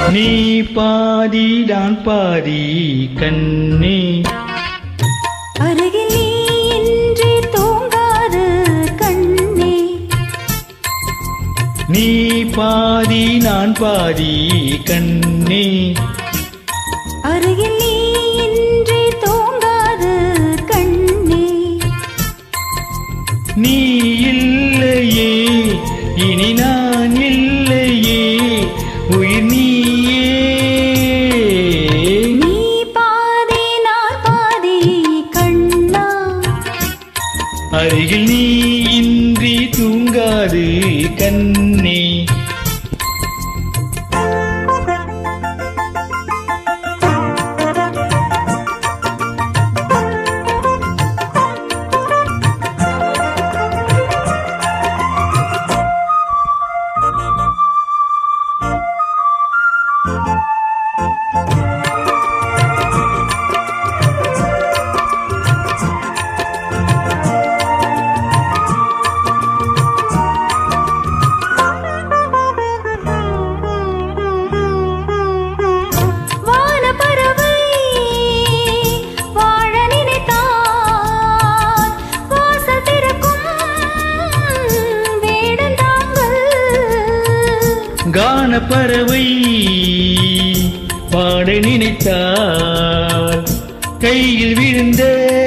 நீ பாதி நான் பாதி கண்ணே அருகில் நீ இன்றி தூங்காது கண்ணே நீ பாதி நான் பாதி கண்ணே அருகில் நீ இன்றி தூங்காது கண்ணே நீ இல்லையே இனி நான் இல்லையே உயிர் நீயே நீ பாதி நான் பாதி கண்ணா அருகில் நீ இன்றி தூங்காது கண்ணே வானப்பறவை வாழ நினைத்தால் வாசல் திறக்கும் வேடந்தாங்கள் கான பறவை பாட நினைத்தால் கையில் விழுந்த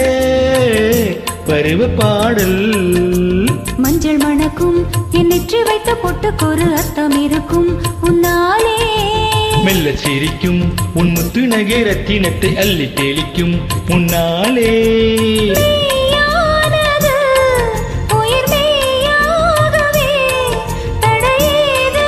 பருவ பாடல் மஞ்சள் மணக்கும் என் நெற்றி வைத்த பொட்டுக்கொரு அர்த்தம் இருக்கும் உன்னாலே மெல்ல சிரிக்கும் உன் முத்து நகை ரத்தினத்தை அள்ளி தெளிக்கும் முன்னாலே மெய்யானது, உயிர் மெய்யாகவே தடையேது.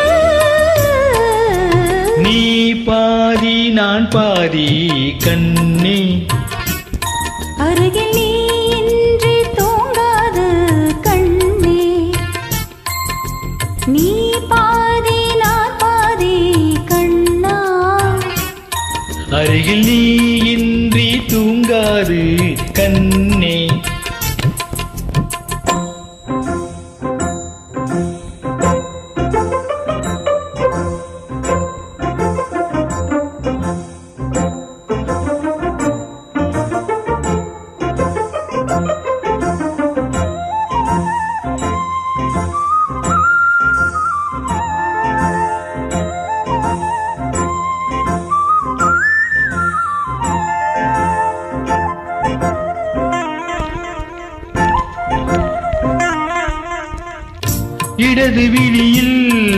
நீ பாதி நான் பாதி கண்ணே அருகில் நீ இன்றி தூங்காது கண்ணே நீ பாதி நான் பாதி கண்ணா அருகில் நீ இன்றி தூங்காது கண்ணே இடது விழியில்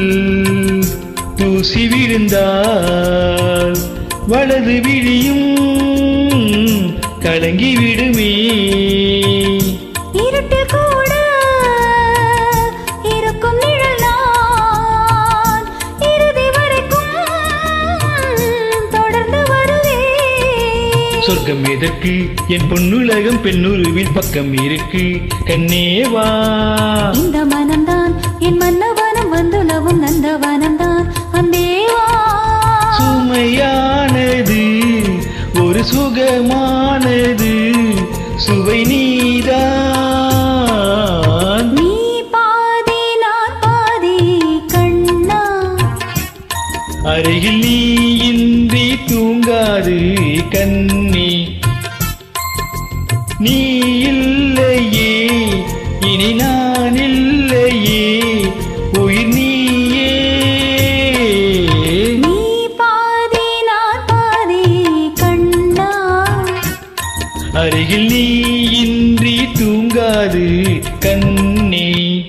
தூசி விழுந்தால் வலது விழியும் கலங்கி விடுமே இருட்டில் கூட இருக்கும் நிழல் நான் இறுதி வரைக்கும் தொடர்ந்து வருவேன் சொர்க்கம் எதற்கு என் பொன்னுலகம் பெண்ணுருவில் பக்கம் இருக்கு கண்ணேவா இந்த மனம்தான் என் மன்னவனம் வந்துலவும் நந்தவனம்தான் அந்தேவா சுமையானது ஒரு சுகமானது சுவை நீதான் நீ பாதி நான் பாதி கண்ணா அருகில் நீ இன்றி தூங்காது கண்ணே நீ இல்லையே இனி நான் இல்லையே உயிர் நீயே நீ பாதி நான் பாதி கண்ணா அருகில் நீ இன்றி தூங்காது கண்ணே